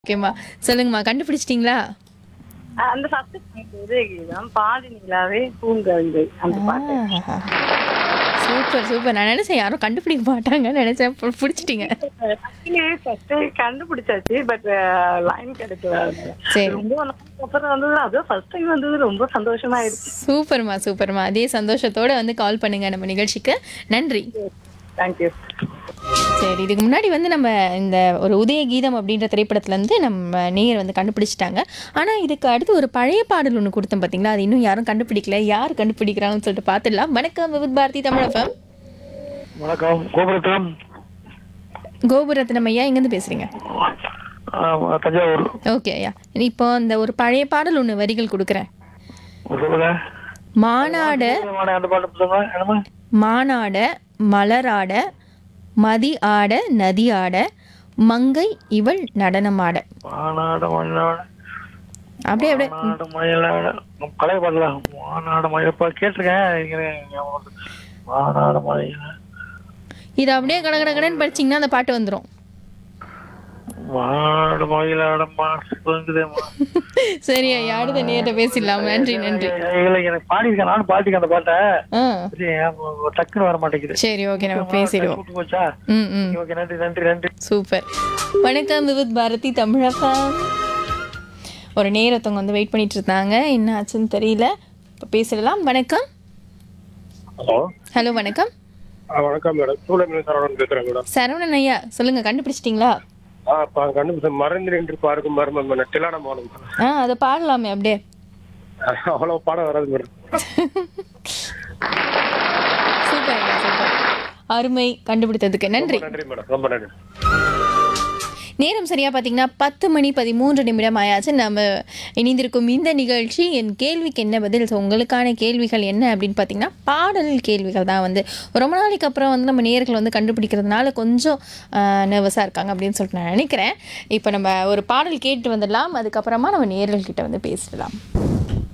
ஓகேம்மா சொல்லுங்கம்மா கண்டுபிடிச்சிட்டிங்களா அந்த ஃபர்ஸ்ட் பாட்டு உதயகீதம் பாடினீங்களாவே பூங்கவிதை அந்த பாட்டு சூப்பர் சூப்பர் நான் நினைச்சேன் யாரும் கண்டுபிடிக்க மாட்டாங்கன்னு நினைச்சேன் பு- பிடிச்சிட்டீங்க ஃபர்ஸ்ட் கண்டுபிடிச்சாச்சு பட் லைன் கிடைக்கல சரி. ரொம்ப நாளுக்கு அப்புறம் வந்தது அதுவும் ஃபர்ஸ்ட் டைம் வந்தது ரொம்ப சந்தோஷமா ஆயிடுச்சு சூப்பர்மா சூப்பர்மா அதே சந்தோஷத்தோட வந்து கால் பண்ணுங்க நம்ம நிகழ்ச்சிக்கு நன்றி தேங்க்யூ சரி இதுக்கு முன்னாடி வந்து நம்ம இந்த ஒரு உதய கீதம் அப்படின்ற திரைப்படத்துல இருந்து நம்ம நேயர் வந்து கண்டுபிடிச்சிட்டாங்க ஆனா இதுக்கு அடுத்து ஒரு பழைய பாடல் ஒன்று கொடுத்தோம் பாத்தீங்களா அது இன்னும் யாரும் கண்டுபிடிக்கல யார் கண்டுபிடிக்கிறாங்கன்னு சொல்லிட்டு பார்த்துடலாம் வணக்கம் விவித் பாரதி தமிழகம் வணக்கம் கோபுரத்தம் கோபுரத்தினம் ஐயா எங்கேருந்து பேசுறீங்க தஞ்சாவூர் ஓகே ஐயா இப்போ இந்த ஒரு பழைய பாடல் ஒன்று வரிகள் கொடுக்குறேன் சொல்லுங்க மானாட அந்த பாட்டு சொல்லுங்க என்னமா மானாட மலராட மதி ஆட நதி ஆட மங்கை இவள் நடனமாட மாநாடு மயிலாடு அப்படியே அப்படியே மாநாடு மயிலாடு கலை பாடலாம் மாநாடு மயில் இப்போ கேட்டிருக்கேன் இங்க ஞாபகம் வருது. மாநாடு மயிலாடு இதை அப்படியே கட கட கடன்னு படிச்சீங்கன்னா அந்த பாட்டு வந்துடும் மாநாடு மயிலாடம்மா சொல்லுங்குதேம்மா சரி ஐயா அடுத்த நேரில் பேசிடலாம் நன்றி நன்றி இல்லை எனக்கு பாடியிருக்கேன் நானும் பாடிருக்கேன் அந்த பாட்டை ஆ சரி, ஞாபகம் டக்குன்னு வர மாட்டேங்குது சரி ஓகே நம்ம பேசிடுவோம் கூட்டு போச்சா ம் ம் ஓகே நன்றி நன்றி நன்றி சூப்பர் வணக்கம் விவித் பாரதி தமிழப்பா ஒரு நேரத்தவங்க வந்து வெயிட் பண்ணிட்டு இருந்தாங்க என்ன ஆச்சுன்னு தெரியல இப்போ பேசிடலாம் வணக்கம் ஹலோ ஹலோ வணக்கம் வணக்கம் மேடம் சூழல் சரவணன் பேசுறேன் மேடம் சரவணன் ஐயா சொல்லுங்க கண்டுபிடிச்சிட்டிங்களா ஆ பா கண்டுபிடிச்ச மறைந்து நின்று பார்க்கும் மர்மம் மேடம் தில்லான மோனம் ஆ அதை பாடலாமே அப்படியே அவ்வளவு பாடம் வராது மேடம் சூப்பர் ஐயா சூப்பர் அருமை கண்டுபிடித்ததுக்கு நன்றி நன்றி மேடம் ரொம்ப நன்றி நேரம் சரியா பார்த்தீங்கன்னா பத்து மணி பதிமூன்று நிமிடம் ஆயாச்சு நம்ம இணைந்திருக்கும் இந்த நிகழ்ச்சி என் கேள்விக்கு என்ன பதில் ஸோ உங்களுக்கான கேள்விகள் என்ன அப்படின்னு பார்த்தீங்கன்னா பாடல் கேள்விகள் தான் வந்து ரொம்ப நாளைக்கு அப்புறம் வந்து நம்ம நேர்கள் வந்து கண்டுபிடிக்கிறதுனால கொஞ்சம் நர்வஸாக இருக்காங்க அப்படின்னு சொல்லிட்டு நான் நினைக்கிறேன் இப்போ நம்ம ஒரு பாடல் கேட்டு வந்துடலாம் அதுக்கப்புறமா நம்ம நேர்கள்கிட்ட வந்து பேசிடலாம்